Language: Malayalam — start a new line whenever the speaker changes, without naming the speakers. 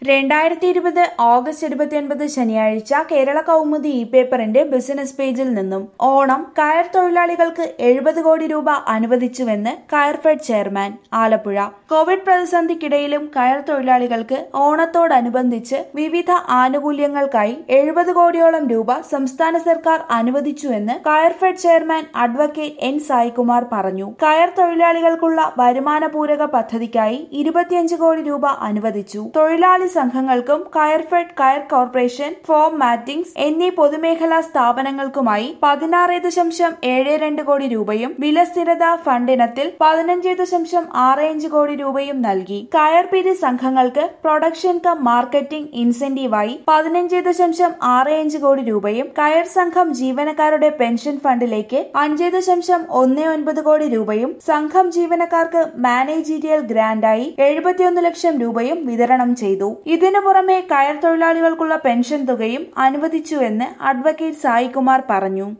രണ്ടായിരത്തി ഇരുപത് ഓഗസ്റ്റ് ഇരുപത്തിയൊൻപത് ശനിയാഴ്ച കേരള കൗമുദി ഇ പേപ്പറിന്റെ ബിസിനസ് പേജിൽ നിന്നും ഓണം കയർ തൊഴിലാളികൾക്ക് എഴുപത് കോടി രൂപ അനുവദിച്ചുവെന്ന് കയർഫെഡ് ചെയർമാൻ ആലപ്പുഴ കോവിഡ് പ്രതിസന്ധിക്കിടയിലും കയർ തൊഴിലാളികൾക്ക് ഓണത്തോടനുബന്ധിച്ച് വിവിധ ആനുകൂല്യങ്ങൾക്കായി എഴുപത് കോടിയോളം രൂപ സംസ്ഥാന സർക്കാർ അനുവദിച്ചുവെന്ന് Coirfed chairman advocate N Saikumar പറഞ്ഞു കയർ തൊഴിലാളികൾക്കുള്ള വരുമാന പൂരക പദ്ധതിക്കായി ഇരുപത്തിയഞ്ച് കോടി രൂപ അനുവദിച്ചു തൊഴിലാളി സംഘങ്ങൾക്കും കയർഫെഡ് കയർ കോർപ്പറേഷൻ ഫോം മാറ്റിംഗ്സ് എന്നീ പൊതുമേഖലാ സ്ഥാപനങ്ങൾക്കുമായി പതിനാറ് ദശാംശം ഏഴ് രണ്ട് കോടി രൂപയും വിലസ്ഥിരത ഫണ്ടിനത്തിൽ പതിനഞ്ച് ദശാംശം ആറ് അഞ്ച് കോടി രൂപയും നൽകി കയർ പിരി സംഘങ്ങൾക്ക് പ്രൊഡക്ഷൻ കം മാർക്കറ്റിംഗ് ഇൻസെന്റീവായി പതിനഞ്ച് ദശാംശം ആറ് അഞ്ച് കോടി രൂപയും കയർ സംഘം ജീവനക്കാരുടെ പെൻഷൻ ഫണ്ടിലേക്ക് അഞ്ച് ദശാംശം ഒന്ന് ഒൻപത് കോടി രൂപയും സംഘം ജീവനക്കാർക്ക് മാനേജീരിയൽ ഗ്രാന്റായി എഴുപത്തിയൊന്ന് ലക്ഷം രൂപയും വിതരണം ചെയ്തു ഇതിനു പുറമെ കയർ തൊഴിലാളികൾക്കുള്ള പെൻഷൻ തുകയും അനുവദിച്ചുവെന്ന് അഡ്വക്കേറ്റ് സായികുമാർ പറഞ്ഞു